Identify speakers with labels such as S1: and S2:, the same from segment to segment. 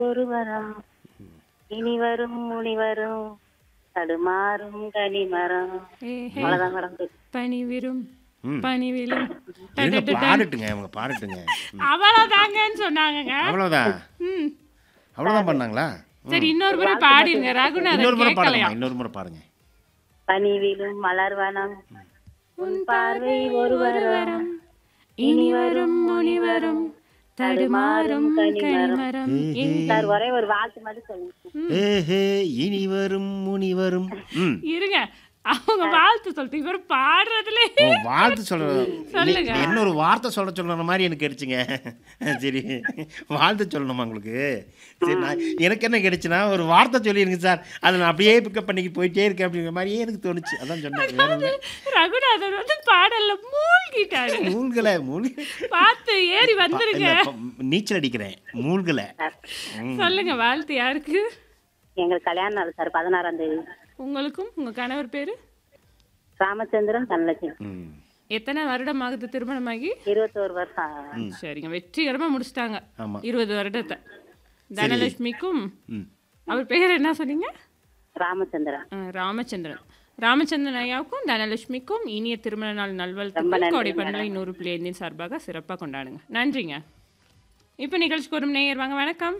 S1: ஒருவரம் இனி வரும் முனிவரும் தடுமாறும் கனிமரம்
S2: ஏஹே,
S1: அவ்வளவுதான் மேடம்
S2: பனிவிரும்
S3: ம்.
S2: பனிவிலும்
S3: இருங்க பாடட்டுங்க அவங்க பாடட்டுங்க ம்.
S2: அவ்வளவுதாங்கன்னு சொன்னாங்கங்க
S3: அவ்வளவுதான்
S2: ம்
S3: அவ்வளவுதான் பண்ணாங்களா
S2: சரி இன்னொரு முறை பாடிருங்க
S3: இன்னொரு
S2: ரகுநாதன்
S3: முறை
S2: கேட்கலையா
S3: பாடுங்க இன்னொரு முறை பாருங்க
S1: பனிவிலும் மலர்வனம் உன் பார்வை ஒருவரம்
S2: இனி வரும் முனிவரும் தடுமாறும் கனிமரம்
S1: சார் ஒரே ஒரு வாழ்த்து மட்டும் சொல்லுங்க
S3: ஏஹே இனி வரும் முனி வரும் ம்
S2: இருங்க அவங்க வாழ்த்து சொல்லிட்டு இவர் பாடுறதுலே
S3: ஓ வாழ்த்து சொல்ற
S2: சொல்லுங்க.
S3: என்ன ஒரு வார்த்தை சொல்ல சொல்ற மாதிரி எனக்கு கிடைச்சுங்க சரி வாழ்த்து சொல்லணுமா உங்களுக்கு சரி நான் எனக்கு என்ன கிடைச்சுன்னா ஒரு வார்த்தை சொல்லிருங்க சார் அதை நான் அப்படியே பிக்கப் பண்ணிட்டு போயிட்டே இருக்கேன் அப்படிங்கிற மாதிரியே எனக்கு தோணுச்சு அதான் சொன்னேன் வேற ஒண்ணும் இல்ல.
S2: ரகுநாதன் வந்து பாடல்ல மூழ்கிட்டாரு
S3: மூழ்கலை மூழ்க
S2: பார்த்து ஏறி வந்துருங்க
S3: இல்ல, ப- நீச்சல் அடிக்கிறேன் மூழ்கலை
S2: சொல்லுங்க வாழ்த்து யாருக்கு
S1: எங்களுக்கு கல்யாண நாள் சார் பதினாறாம் தேதி
S2: உங்களுக்கும் உங்க கணவர் பேரு
S1: ராமச்சந்திரன் தனலட்சுமி
S3: ம்
S2: எத்தனை வருடம் ஆகுது திருமணமாகி
S1: இருபத்தோரு வருஷம் ஆகுது.
S2: சரிங்க வெற்றிகரமா முடிச்சிட்டாங்க
S3: ஆமா
S2: இருபது வருடத்தை தனலட்சுமிக்கும்
S3: ம்
S2: அவர் பேர் என்ன சொன்னீங்க
S1: ராமச்சந்திரன்
S2: ஆ, ராமச்சந்திரன் ராமச்சந்திரன் ஐயாவுக்கும் தனலட்சுமிக்கும் இனிய திருமண நாள் நல்வாழ்த்துக்கள் கோடை பண்ணலை நூறு புள்ளி ஐந்தின் சார்பாக சிறப்பாக கொண்டாடுங்க நன்றிங்க இப்போ நிகழ்ச்சிக்கு வரும் நேயர் வாங்க வணக்கம்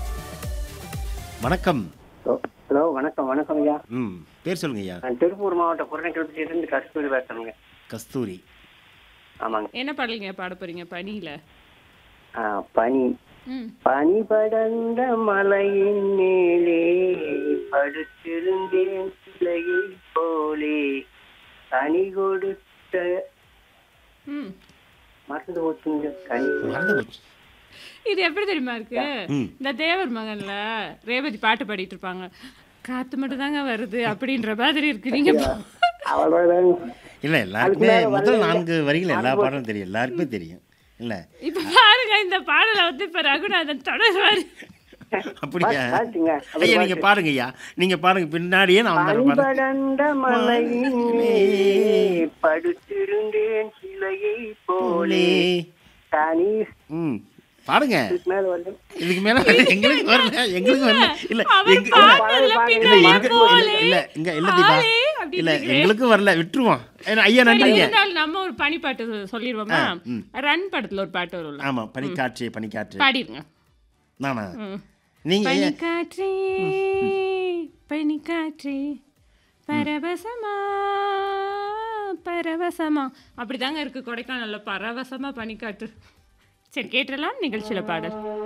S3: வணக்கம்
S4: ஹலோ வணக்கம் வணக்கம் ஐயா
S3: ம் பேர் சொல்லுங்க ஐயா
S4: நான் திருப்பூர் மாவட்டம் புறநெல்வேலியிலிருந்து கஸ்தூரி பேசுறேங்க
S3: கஸ்தூரி
S4: ஆமாங்க
S2: என்ன பாடலுங்க பாட போறீங்க பனியில
S4: ஆ, பனி
S2: ம்
S4: பனி படர்ந்த மலையின் மேலே படுத்திருந்தேன் சிலையை போலே கனி கொடுத்த
S2: ம்
S4: மறந்து போச்சுங்க கனி
S3: மறந்து போச்சு
S2: இது எப்படி தெரியுமா இருக்கு
S3: ம்.
S2: இந்த தேவர் மகன்ல ரேவதி பாட்டு பாடிட்டு இருப்பாங்க காத்து மட்டும் தாங்க வருது அப்படின்ற மாதிரி இருக்கு நீங்க
S4: அவ்வளோதான்
S3: இல்ல எல்லாருக்குமே முதல் நான்கு வரிகள் எல்லா பாடலும் தெரியும் எல்லாருக்குமே தெரியும் இல்ல
S2: இப்ப பாருங்க இந்த பாடலை வந்து இப்ப ரகுநாதன் தொடர்வாரு
S3: அப்படியா
S4: பாட்டுங்க
S3: ஐயா நீங்க பாடுங்க ஐயா நீங்க பாடுங்க பின்னாடியே நான்
S4: பனி
S3: வந்து பாடுறேன்
S4: படர்ந்த மலையின் மேலே படுத்திருந்தேன் சிலையை போலே கனி
S3: ம் பாடுங்க
S4: மேல வந்து
S3: இதுக்கு மேல எங்களுக்கு வரல எங்களுக்கு வரல இல்ல
S2: அவர்
S3: எங்க
S2: பாடுறதுல
S3: இல்ல
S2: பின்னாடி
S3: எங்க
S2: போலே,
S3: இல்ல இங்க இல்ல தீபா
S2: ஆலே அப்படின்னு
S3: இல்ல
S2: இருக்கு.
S3: எங்களுக்கும் வரல விட்டுருவோம் ஏன்னா, ஐயா
S2: சரி,
S3: நன்றிங்க
S2: இருந்தாலும் நம்ம ஒரு பனி பாட்டு சொ- சொல்லிடுவோமா
S3: ம்.
S2: ரன் படத்துல ஒரு பாட்டு வரும்ல
S3: ஆமா பனிக்காற்று பனிக்காற்று
S2: பாடிருங்க
S3: நானா
S2: ம்.
S3: நீங்க ஐயா-
S2: பனிக்காற்றே பனிக்காற்றே பரவசமா பரவசமா அப்படிதாங்க இருக்கு கொடைக்கானல்ல பரவசமா பனிக்காற்று சரி கேட்டுடலாம் நிகழ்ச்சியில பாடல்